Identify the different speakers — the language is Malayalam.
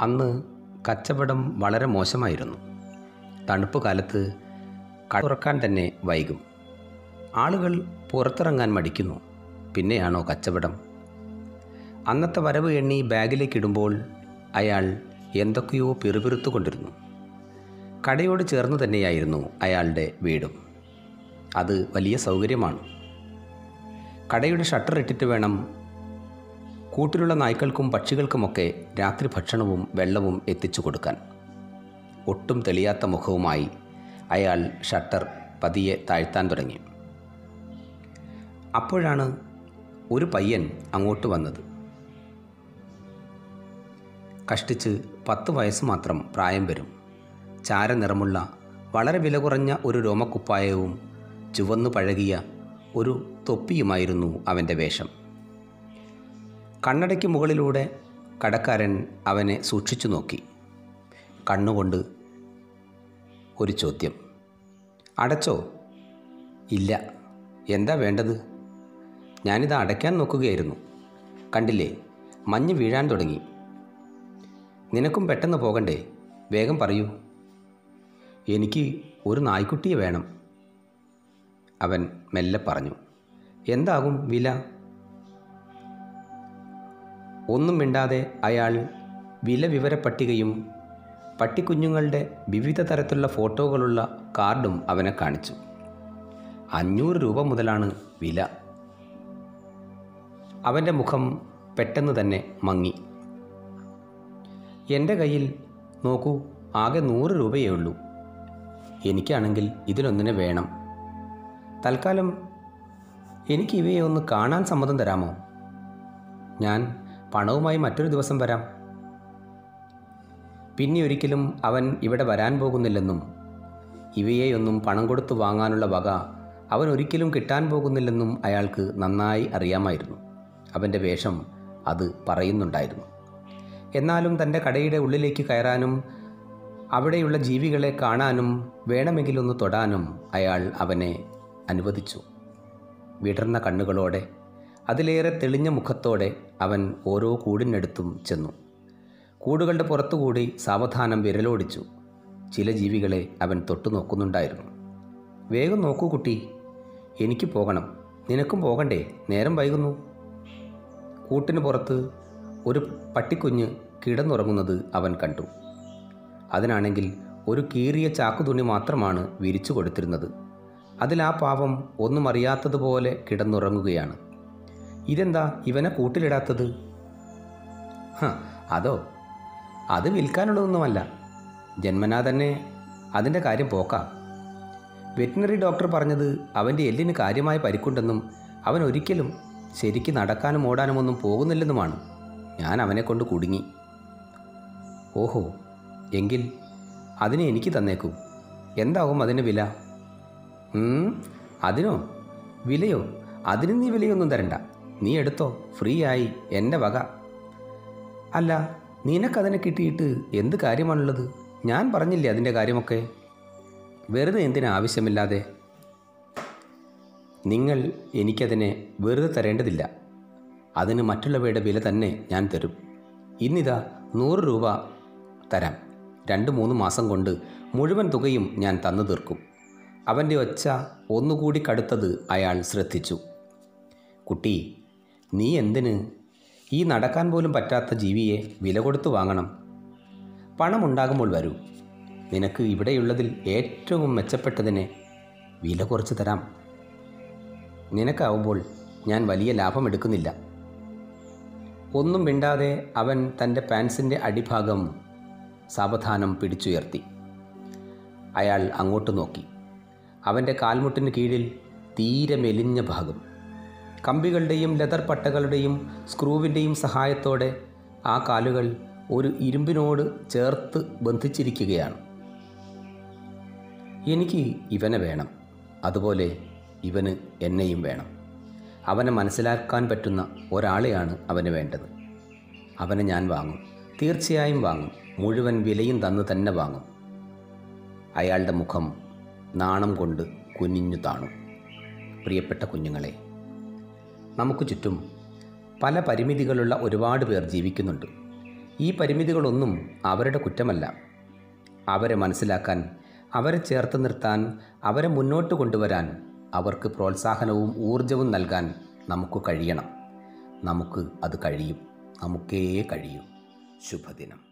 Speaker 1: അന്ന് കച്ചവടം വളരെ മോശമായിരുന്നു തണുപ്പ് കാലത്ത് കട തുറക്കാൻ തന്നെ വൈകും ആളുകൾ പുറത്തിറങ്ങാൻ മടിക്കുന്നു പിന്നെയാണോ കച്ചവടം അന്നത്തെ വരവ് എണ്ണി ബാഗിലേക്കിടുമ്പോൾ അയാൾ എന്തൊക്കെയോ പിറുപിറുത്തുകൊണ്ടിരുന്നു കടയോട് ചേർന്ന് തന്നെയായിരുന്നു അയാളുടെ വീടും അത് വലിയ സൗകര്യമാണ് കടയുടെ ഷട്ടർ ഇട്ടിട്ട് വേണം കൂട്ടിലുള്ള നായ്ക്കൾക്കും പക്ഷികൾക്കുമൊക്കെ രാത്രി ഭക്ഷണവും വെള്ളവും എത്തിച്ചു കൊടുക്കാൻ ഒട്ടും തെളിയാത്ത മുഖവുമായി അയാൾ ഷട്ടർ പതിയെ താഴ്ത്താൻ തുടങ്ങി അപ്പോഴാണ് ഒരു പയ്യൻ അങ്ങോട്ട് വന്നത് കഷ്ടിച്ച് പത്ത് വയസ്സ് മാത്രം പ്രായം വരും ചാരനിറമുള്ള വളരെ വില കുറഞ്ഞ ഒരു രോമക്കുപ്പായവും ചുവന്നു പഴകിയ ഒരു തൊപ്പിയുമായിരുന്നു അവൻ്റെ വേഷം കണ്ണടയ്ക്ക് മുകളിലൂടെ കടക്കാരൻ അവനെ സൂക്ഷിച്ചു നോക്കി കണ്ണുകൊണ്ട് ഒരു ചോദ്യം അടച്ചോ ഇല്ല എന്താ വേണ്ടത് ഞാനിത് അടയ്ക്കാൻ നോക്കുകയായിരുന്നു കണ്ടില്ലേ മഞ്ഞ് വീഴാൻ തുടങ്ങി നിനക്കും പെട്ടെന്ന് പോകണ്ടേ വേഗം പറയൂ എനിക്ക് ഒരു നായ്ക്കുട്ടിയെ വേണം അവൻ മെല്ലെ പറഞ്ഞു എന്താകും വില ഒന്നും മിണ്ടാതെ അയാൾ വില വിവര പട്ടികയും പട്ടിക്കുഞ്ഞുങ്ങളുടെ വിവിധ തരത്തിലുള്ള ഫോട്ടോകളുള്ള കാർഡും അവനെ കാണിച്ചു അഞ്ഞൂറ് രൂപ മുതലാണ് വില അവൻ്റെ മുഖം പെട്ടെന്ന് തന്നെ മങ്ങി എൻ്റെ കയ്യിൽ നോക്കൂ ആകെ നൂറ് രൂപയേ ഉള്ളൂ എനിക്കാണെങ്കിൽ ഇതിലൊന്നിനെ വേണം തൽക്കാലം എനിക്ക് ഇവയെ ഒന്ന് കാണാൻ സമ്മതം തരാമോ ഞാൻ പണവുമായി മറ്റൊരു ദിവസം വരാം പിന്നെ ഒരിക്കലും അവൻ ഇവിടെ വരാൻ പോകുന്നില്ലെന്നും ഇവയെയൊന്നും പണം കൊടുത്തു വാങ്ങാനുള്ള വക അവൻ ഒരിക്കലും കിട്ടാൻ പോകുന്നില്ലെന്നും അയാൾക്ക് നന്നായി അറിയാമായിരുന്നു അവൻ്റെ വേഷം അത് പറയുന്നുണ്ടായിരുന്നു എന്നാലും തൻ്റെ കടയുടെ ഉള്ളിലേക്ക് കയറാനും അവിടെയുള്ള ജീവികളെ കാണാനും വേണമെങ്കിലൊന്ന് തൊടാനും അയാൾ അവനെ അനുവദിച്ചു വിടർന്ന കണ്ണുകളോടെ അതിലേറെ തെളിഞ്ഞ മുഖത്തോടെ അവൻ ഓരോ കൂടിനടുത്തും ചെന്നു കൂടുകളുടെ പുറത്തുകൂടി സാവധാനം വിരലോടിച്ചു ചില ജീവികളെ അവൻ തൊട്ടു നോക്കുന്നുണ്ടായിരുന്നു വേഗം നോക്കൂ കുട്ടി എനിക്ക് പോകണം നിനക്കും പോകണ്ടേ നേരം വൈകുന്നു കൂട്ടിന് പുറത്ത് ഒരു പട്ടിക്കുഞ്ഞ് കിടന്നുറങ്ങുന്നത് അവൻ കണ്ടു അതിനാണെങ്കിൽ ഒരു കീറിയ ചാക്കുതുണി മാത്രമാണ് വിരിച്ചു കൊടുത്തിരുന്നത് അതിൽ ആ പാവം ഒന്നും അറിയാത്തതുപോലെ കിടന്നുറങ്ങുകയാണ് ഇതെന്താ ഇവനെ കൂട്ടിലിടാത്തത് ഹ അതോ അത് വിൽക്കാനുള്ളതൊന്നുമല്ല ജന്മനാ തന്നെ അതിൻ്റെ കാര്യം പോക്കാം വെറ്റിനറി ഡോക്ടർ പറഞ്ഞത് അവൻ്റെ എല്ലിന് കാര്യമായ പരിക്കുണ്ടെന്നും അവൻ ഒരിക്കലും ശരിക്ക് നടക്കാനും ഓടാനും ഒന്നും പോകുന്നില്ലെന്നുമാണ് ഞാൻ അവനെ കൊണ്ട് കുടുങ്ങി ഓഹോ എങ്കിൽ അതിനെ എനിക്ക് തന്നേക്കൂ എന്താവും അതിന് വില ഉം, അതിനോ വിലയോ അതിന് നീ വിലയൊന്നും തരണ്ട നീ എടുത്തോ ഫ്രീ ആയി എൻ്റെ വക അല്ല നിനക്കതിനെ കിട്ടിയിട്ട് എന്ത് കാര്യമാണുള്ളത് ഞാൻ പറഞ്ഞില്ലേ അതിൻ്റെ കാര്യമൊക്കെ വെറുതെ എന്തിനാ ആവശ്യമില്ലാതെ നിങ്ങൾ എനിക്കതിനെ വെറുതെ തരേണ്ടതില്ല അതിന് മറ്റുള്ളവയുടെ വില തന്നെ ഞാൻ തരും ഇന്നിതാ നൂറ് രൂപ തരാം രണ്ട് മൂന്ന് മാസം കൊണ്ട് മുഴുവൻ തുകയും ഞാൻ തന്നു തീർക്കും അവൻ്റെ ഒച്ച ഒന്നുകൂടി കടുത്തത് അയാൾ ശ്രദ്ധിച്ചു കുട്ടി നീ എന്തിന് ഈ നടക്കാൻ പോലും പറ്റാത്ത ജീവിയെ വില കൊടുത്തു വാങ്ങണം പണമുണ്ടാകുമ്പോൾ വരൂ നിനക്ക് ഇവിടെയുള്ളതിൽ ഏറ്റവും മെച്ചപ്പെട്ടതിനെ വില കുറച്ച് തരാം നിനക്കാവുമ്പോൾ ഞാൻ വലിയ ലാഭം എടുക്കുന്നില്ല ഒന്നും മിണ്ടാതെ അവൻ തൻ്റെ പാൻസിൻ്റെ അടിഭാഗം സാവധാനം പിടിച്ചുയർത്തി അയാൾ അങ്ങോട്ട് നോക്കി അവൻ്റെ കാൽമുട്ടിന് കീഴിൽ തീരെ മെലിഞ്ഞ ഭാഗം കമ്പികളുടെയും ലെതർ പട്ടകളുടെയും സ്ക്രൂവിൻ്റെയും സഹായത്തോടെ ആ കാലുകൾ ഒരു ഇരുമ്പിനോട് ചേർത്ത് ബന്ധിച്ചിരിക്കുകയാണ് എനിക്ക് ഇവനെ വേണം അതുപോലെ ഇവന് എന്നെയും വേണം അവനെ മനസ്സിലാക്കാൻ പറ്റുന്ന ഒരാളെയാണ് അവന് വേണ്ടത് അവനെ ഞാൻ വാങ്ങും തീർച്ചയായും വാങ്ങും മുഴുവൻ വിലയും തന്ന് തന്നെ വാങ്ങും അയാളുടെ മുഖം നാണം കൊണ്ട് കുനിഞ്ഞു താണു പ്രിയപ്പെട്ട കുഞ്ഞുങ്ങളെ നമുക്ക് ചുറ്റും പല പരിമിതികളുള്ള ഒരുപാട് പേർ ജീവിക്കുന്നുണ്ട് ഈ പരിമിതികളൊന്നും അവരുടെ കുറ്റമല്ല അവരെ മനസ്സിലാക്കാൻ അവരെ ചേർത്ത് നിർത്താൻ അവരെ മുന്നോട്ട് കൊണ്ടുവരാൻ അവർക്ക് പ്രോത്സാഹനവും ഊർജവും നൽകാൻ നമുക്ക് കഴിയണം നമുക്ക് അത് കഴിയും നമുക്കേ കഴിയൂ ശുഭദിനം